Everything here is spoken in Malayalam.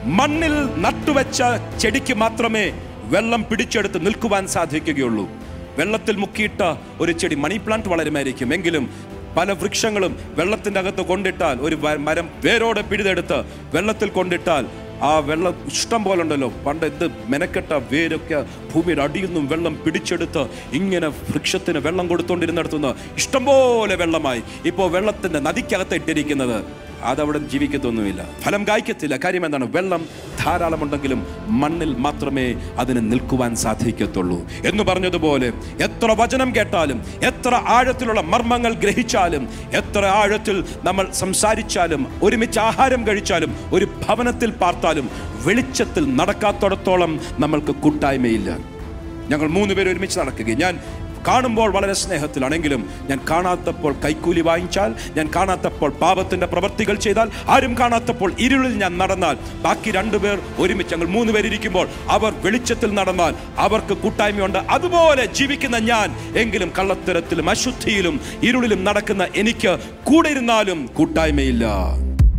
മണ്ണിൽ നട്ടുവെച്ച ചെടിക്ക് മാത്രമേ വെള്ളം പിടിച്ചെടുത്ത് നിൽക്കുവാൻ സാധിക്കുകയുള്ളൂ വെള്ളത്തിൽ മുക്കിയിട്ട ഒരു ചെടി മണി പ്ലാന്റ് വളരുമായിരിക്കും എങ്കിലും പല വൃക്ഷങ്ങളും വെള്ളത്തിൻ്റെ അകത്ത് കൊണ്ടിട്ടാൽ ഒരു വ- മരം വേരോടെ പിഴുതെടുത്ത് വെള്ളത്തിൽ കൊണ്ടിട്ടാൽ ആ വെള്ളം ഇഷ്ടം പോലെ ഉണ്ടല്ലോ പണ്ട് എന്ത് മെനക്കെട്ട വേരൊക്കെ ഭൂമിയുടെ അടിയിൽ നിന്നും വെള്ളം പിടിച്ചെടുത്ത് ഇങ്ങനെ വൃക്ഷത്തിന് വെള്ളം കൊടുത്തുകൊണ്ടിരുന്നിടത്തുനിന്ന് ഇഷ്ടംപോലെ വെള്ളമായി ഇപ്പോൾ വെള്ളത്തിന്റെ നദിക്കകത്ത് ഇട്ടിരിക്കുന്നത് അതവിടെ ജീവിക്കത്തൊന്നുമില്ല ഫലം കായ്ക്കത്തില്ല കാര്യം എന്താണ് വെള്ളം ധാരാളമുണ്ടെങ്കിലും മണ്ണിൽ മാത്രമേ അതിന് നിൽക്കുവാൻ സാധിക്കത്തുള്ളൂ എന്ന് പറഞ്ഞതുപോലെ എത്ര വചനം കേട്ടാലും എത്ര ആഴത്തിലുള്ള മർമ്മങ്ങൾ ഗ്രഹിച്ചാലും എത്ര ആഴത്തിൽ നമ്മൾ സംസാരിച്ചാലും ഒരുമിച്ച് ആഹാരം കഴിച്ചാലും ഒരു ഭവനത്തിൽ പാർത്താലും വെളിച്ചത്തിൽ നടക്കാത്തിടത്തോളം നമ്മൾക്ക് കൂട്ടായ്മയില്ല ഞങ്ങൾ മൂന്ന് പേര് ഒരുമിച്ച് നടക്കുകയും ഞാൻ കാണുമ്പോൾ വളരെ സ്നേഹത്തിലാണെങ്കിലും ഞാൻ കാണാത്തപ്പോൾ കൈക്കൂലി വാങ്ങിച്ചാൽ ഞാൻ കാണാത്തപ്പോൾ പാപത്തിന്റെ പ്രവർത്തികൾ ചെയ്താൽ ആരും കാണാത്തപ്പോൾ ഇരുളിൽ ഞാൻ നടന്നാൽ ബാക്കി രണ്ടുപേർ ഒരുമിച്ച് ഞങ്ങൾ മൂന്ന് പേരിയ്ക്കുമ്പോൾ അവർ വെളിച്ചത്തിൽ നടന്നാൽ അവർക്ക് കൂട്ടായ്മയുണ്ട് അതുപോലെ ജീവിക്കുന്ന ഞാൻ എങ്കിലും കള്ളത്തരത്തിലും അശുദ്ധിയിലും ഇരുളിലും നടക്കുന്ന എനിക്ക് കൂടെ ഇരുന്നാലും കൂട്ടായ്മയില്ല